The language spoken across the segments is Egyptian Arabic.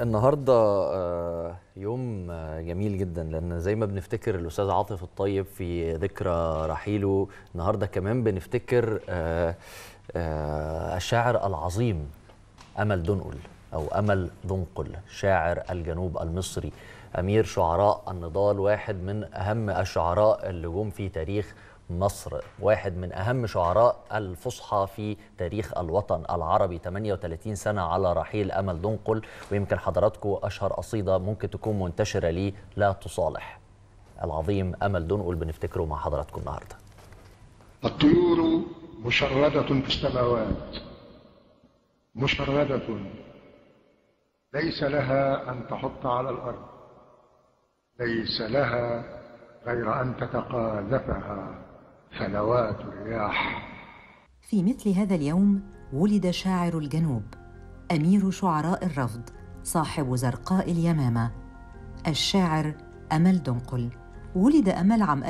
النهارده آه، يوم آه، جميل جدا لان زي ما بنفتكر الاستاذ عاطف الطيب في ذكرى رحيله النهارده كمان بنفتكر آه، آه، الشاعر العظيم امل دنقل او امل دنقل شاعر الجنوب المصري امير شعراء النضال واحد من اهم الشعراء اللي جم في تاريخ مصر واحد من أهم شعراء الفصحى في تاريخ الوطن العربي 38 سنة على رحيل أمل دنقل ويمكن حضراتكم أشهر قصيدة ممكن تكون منتشرة ليه لا تصالح العظيم أمل دنقل بنفتكره مع حضراتكم النهاردة الطيور مشردة في السماوات مشردة ليس لها أن تحط على الأرض ليس لها غير أن تتقاذفها فلوات الرياح في مثل هذا اليوم ولد شاعر الجنوب امير شعراء الرفض صاحب زرقاء اليمامه الشاعر امل دنقل ولد امل عام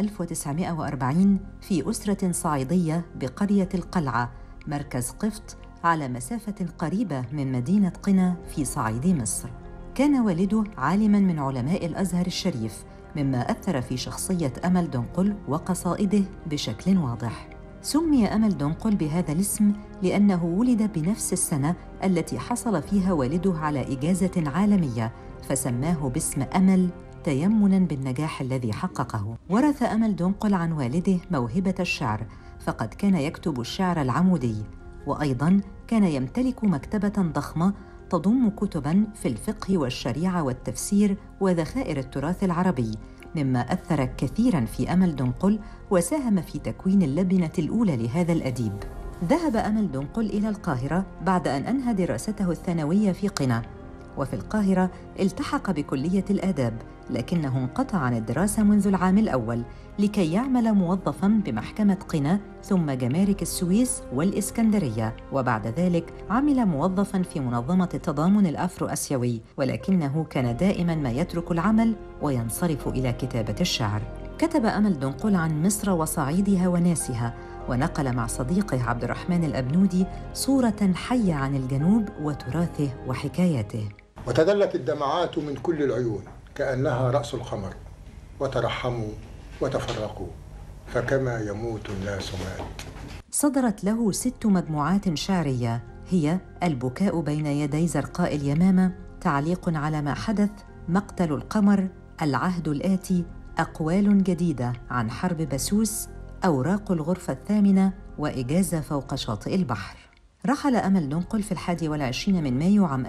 1940 في اسره صعيديه بقريه القلعه مركز قفط على مسافه قريبه من مدينه قنا في صعيد مصر كان والده عالما من علماء الازهر الشريف مما اثر في شخصيه امل دنقل وقصائده بشكل واضح سمي امل دنقل بهذا الاسم لانه ولد بنفس السنه التي حصل فيها والده على اجازه عالميه فسماه باسم امل تيمنا بالنجاح الذي حققه ورث امل دنقل عن والده موهبه الشعر فقد كان يكتب الشعر العمودي وايضا كان يمتلك مكتبه ضخمه تضم كتبا في الفقه والشريعه والتفسير وذخائر التراث العربي مما اثر كثيرا في امل دنقل وساهم في تكوين اللبنه الاولى لهذا الاديب ذهب امل دنقل الى القاهره بعد ان انهى دراسته الثانويه في قنا وفي القاهره التحق بكليه الاداب لكنه انقطع عن الدراسه منذ العام الاول لكي يعمل موظفا بمحكمه قنا ثم جمارك السويس والاسكندريه وبعد ذلك عمل موظفا في منظمه التضامن الافرو اسيوي ولكنه كان دائما ما يترك العمل وينصرف الى كتابه الشعر كتب امل دنقل عن مصر وصعيدها وناسها ونقل مع صديقه عبد الرحمن الابنودي صوره حيه عن الجنوب وتراثه وحكاياته وتدلت الدمعات من كل العيون كأنها رأس القمر وترحموا وتفرقوا فكما يموت الناس مات صدرت له ست مجموعات شعريه هي البكاء بين يدي زرقاء اليمامه تعليق على ما حدث مقتل القمر العهد الاتي اقوال جديده عن حرب بسوس اوراق الغرفه الثامنه واجازه فوق شاطئ البحر رحل أمل دنقل في الحادي والعشرين من مايو عام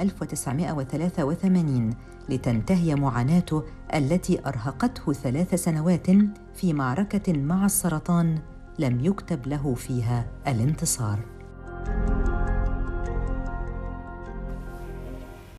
1983 لتنتهي معاناته التي أرهقته ثلاث سنوات في معركة مع السرطان لم يكتب له فيها الانتصار